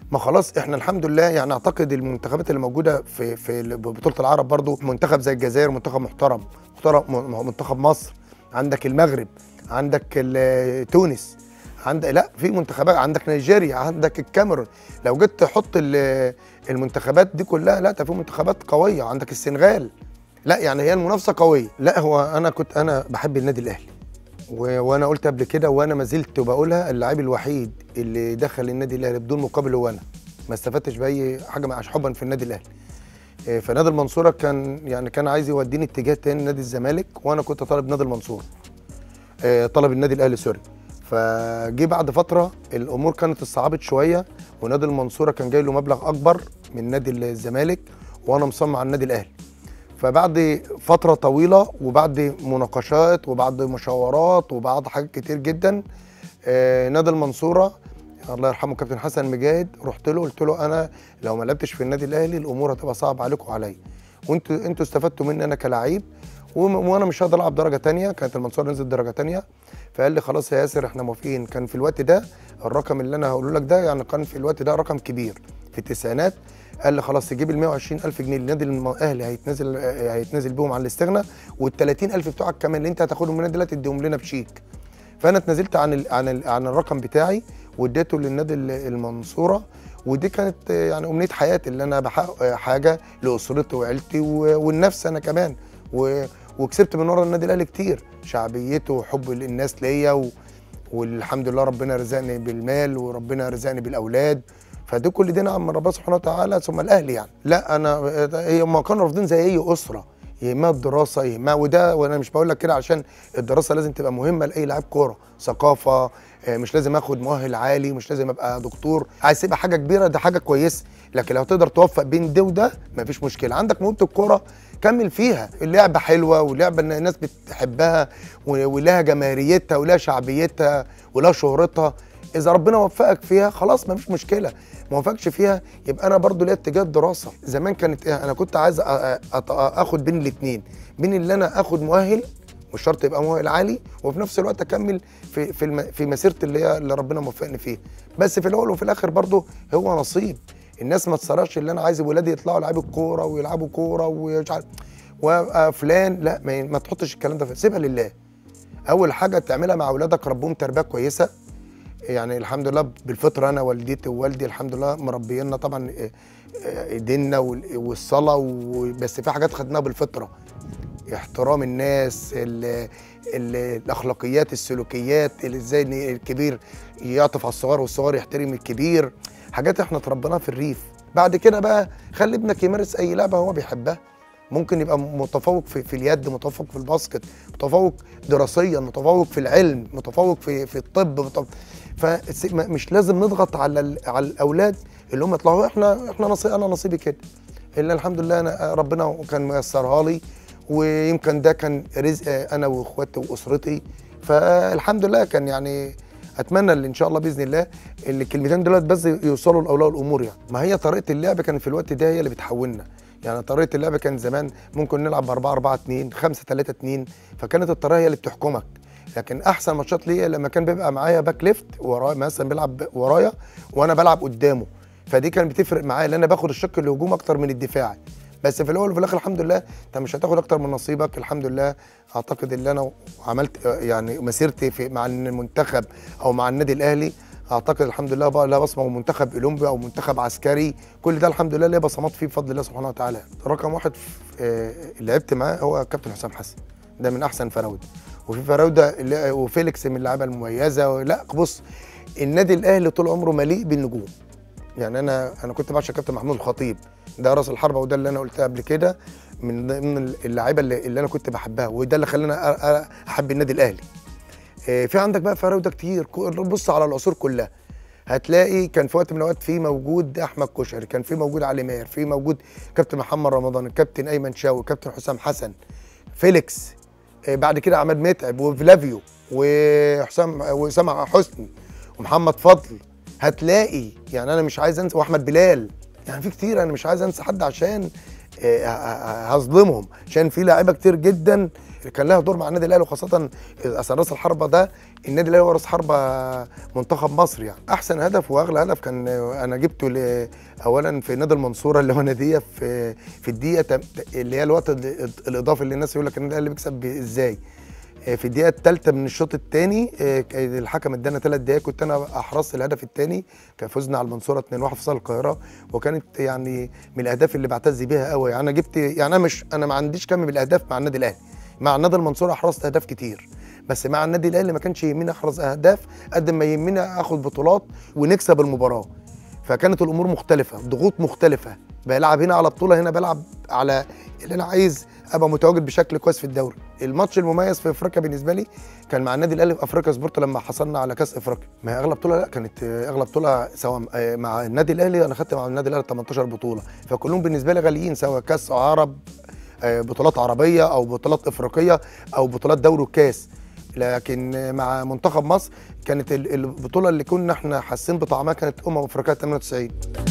ما خلاص احنا الحمد لله يعني اعتقد المنتخبات اللي موجوده في في بطوله العرب برضو منتخب زي الجزائر منتخب محترم محترم م- منتخب مصر عندك المغرب عندك ال- تونس عندك لا في منتخبات عندك نيجيريا عندك الكاميرون لو جيت تحط ال- المنتخبات دي كلها لا ده في منتخبات قويه عندك السنغال لا يعني هي المنافسه قويه لا هو انا كنت انا بحب النادي الاهلي و- وانا قلت قبل كده وانا ما زلت بقولها اللاعب الوحيد اللي دخل النادي الاهلي بدون مقابل هو انا ما استفدتش باي حاجه مع حبا في النادي الاهلي إيه، فنادي المنصوره كان يعني كان عايز يوديني اتجاه تاني نادي الزمالك وانا كنت طالب نادي المنصوره إيه، طلب النادي الاهلي سوري فجي بعد فتره الامور كانت اتصعبت شويه ونادي المنصوره كان جاي له مبلغ اكبر من نادي الزمالك وانا مصمم على النادي الاهلي فبعد فتره طويله وبعد مناقشات وبعد مشاورات وبعد حاجات كتير جدا آه، نادي المنصوره الله يرحمه كابتن حسن مجاهد رحت له قلت له انا لو ما لعبتش في النادي الاهلي الامور هتبقى صعبه عليكم وعليا وانتوا انتوا استفدتوا مني انا كلاعب وم- وانا مش هقدر العب درجه تانية كانت المنصوره نزلت درجه تانية فقال لي خلاص يا ياسر احنا موافقين كان في الوقت ده الرقم اللي انا هقوله لك ده يعني كان في الوقت ده رقم كبير في التسعينات قال لي خلاص تجيب ال 120 الف جنيه النادي الاهلي هيتنزل آه، هيتنزل بيهم على الاستغنى وال 30 الف بتوعك كمان اللي انت هتاخدهم من النادي الاهلي تديهم لنا بشيك فانا اتنازلت عن ال عن ال عن الرقم بتاعي واديته للنادي ال- المنصوره ودي كانت آه، يعني امنيه حياتي اللي انا بحقق آه، حاجه لاسرتي وعيلتي و- والنفس انا كمان و وكسبت من ورا النادي الاهلي كتير شعبيته وحب الناس ليا و... والحمد لله ربنا رزقني بالمال وربنا رزقني بالاولاد فدي كل دي نعم من ربنا سبحانه وتعالى ثم الاهلي يعني لا انا هي هم كانوا رافضين زي اي اسره يهمها الدراسه يهمها وده وانا مش بقول لك كده عشان الدراسه لازم تبقى مهمه لاي لاعب كوره ثقافه آه، مش لازم اخد مؤهل عالي مش لازم ابقى دكتور عايز تبقى حاجه كبيره ده حاجه كويسه لكن لو تقدر توفق بين ده وده مفيش مشكله عندك موهبه الكوره كمل فيها اللعبه حلوه ولعبه ان الناس بتحبها و- ولها جماهيريتها ولها شعبيتها ولها شهرتها اذا ربنا وفقك فيها خلاص مفيش مشكله ما وفقش فيها يبقى انا برضو ليا اتجاه الدراسه زمان كانت إيه؟ انا كنت عايز أ- أ- أ- اخد بين الاثنين بين اللي انا اخد مؤهل مش شرط يبقى مؤهل عالي وفي نفس الوقت اكمل في في الم... في مسيرتي اللي هي اللي ربنا موفقني فيها بس في الاول وفي الاخر برضو هو نصيب الناس ما تصرفش اللي انا عايز ولادي يطلعوا لعيبه كوره ويلعبوا كوره ومش عارف وابقى فلان لا ما, ما تحطش الكلام ده في سيبها لله اول حاجه تعملها مع اولادك ربهم تربيه كويسه يعني الحمد لله بالفطره انا والدتي ووالدي الحمد لله مربينا طبعا آه، آه، ديننا وال- والصلاه و- بس في حاجات خدناها بالفطره احترام الناس ال ال الاخلاقيات السلوكيات اللي ازاي إن الكبير يعطف على الصغار والصغار يحترم الكبير حاجات احنا اتربيناها في الريف بعد كده بقى خلي ابنك يمارس اي لعبه هو بيحبها ممكن يبقى متفوق في, في اليد متفوق في الباسكت متفوق دراسيا متفوق في العلم متفوق في في الطب متفوق فمش لازم نضغط على ال- على الاولاد اللي هم يطلعوا احنا احنا نصيب انا نصيبي كده الا الحمد لله انا ربنا كان ميسرها لي ويمكن ده كان رزق انا واخواتي واسرتي فالحمد لله كان يعني اتمنى اللي ان شاء الله باذن الله اللي الكلمتين دولت بس يوصلوا لاولياء الامور يعني ما هي طريقه اللعب كانت في الوقت ده هي اللي بتحولنا يعني طريقه اللعب كان زمان ممكن نلعب ب 4 4 2 5 3 2 فكانت الطريقه هي اللي بتحكمك لكن احسن ماتشات ليا لما كان بيبقى معايا باك ليفت ورايا مثلا بيلعب ورايا وانا بلعب قدامه فدي كانت بتفرق معايا لان انا باخد الشق الهجوم اكتر من الدفاعي بس في الاول وفي الاخر الحمد لله انت مش هتاخد اكتر من نصيبك الحمد لله اعتقد ان انا عملت آه، يعني مسيرتي في مع المنتخب او مع النادي الاهلي اعتقد الحمد لله بقى لا بصمه منتخب اولمبي او منتخب عسكري كل ده الحمد لله ليه بصمات فيه بفضل الله سبحانه وتعالى رقم واحد في- آه، اللي لعبت معاه هو كابتن حسام حسن ده من احسن فراوده وفي فراوده اللي- وفيليكس من اللعيبه المميزه لا بص النادي الاهلي طول عمره مليء بالنجوم يعني انا انا كنت بعشق كابتن محمود الخطيب ده راس الحربه وده اللي انا قلتها قبل كده من ضمن اللعيبه اللي, اللي انا كنت بحبها وده اللي خلاني أ- أ- احب النادي الاهلي آه، في عندك بقى فراوده كتير كو- بص على العصور كلها هتلاقي كان في وقت من الاوقات في موجود احمد كشري كان في موجود علي ماهر في موجود كابتن محمد رمضان الكابتن ايمن شاوي كابتن حسام حسن فيليكس آه، بعد كده عماد متعب وفلافيو وحسام وسام حسني ومحمد فضل هتلاقي يعني انا مش عايز انسى واحمد بلال يعني في كتير انا مش عايز انسى حد عشان آه، ه- ه- هظلمهم عشان في لاعيبه كتير جدا كان لها دور مع النادي الاهلي وخاصه اصل راس الحربه ده النادي الاهلي هو راس حربه منتخب مصر يعني احسن هدف واغلى هدف كان انا جبته ل- اولا في نادي المنصوره اللي هو ناديه في في الدقيقه تم- اللي هي الوقت ال- الاضافي اللي الناس يقول لك النادي الاهلي بيكسب ازاي آه، في الدقيقه الثالثه من الشوط الثاني الحكم ادانا ثلاث دقائق كنت انا احرزت الهدف الثاني كان فزنا على المنصوره 2-1 في صاله القاهره وكانت يعني من الاهداف اللي بعتز بيها قوي يعني انا جبت يعني انا مش انا ما عنديش كم بالاهداف مع النادي الاهلي مع النادي المنصوره احرزت اهداف كتير بس مع النادي الاهلي ما كانش يهمني احرز اهداف قد ما يهمني اخد بطولات ونكسب المباراه فكانت الامور مختلفه ضغوط مختلفه بلعب هنا على بطوله هنا بلعب على اللي انا عايز ابقى متواجد بشكل كويس في الدوري الماتش المميز في افريقيا بالنسبه لي كان مع النادي الاهلي في افريقيا سبورت لما حصلنا على كاس افريقيا ما هي اغلى بطوله لا كانت آه، اغلى بطوله سواء آه، مع النادي الاهلي انا خدت مع النادي الاهلي 18 بطوله فكلهم بالنسبه لي غاليين سواء كاس عرب آه، بطولات عربيه او بطولات افريقيه او بطولات دوري وكاس لكن آه، مع منتخب مصر كانت ال- البطوله اللي كنا احنا حاسين بطعمها كانت امم افريقيا 98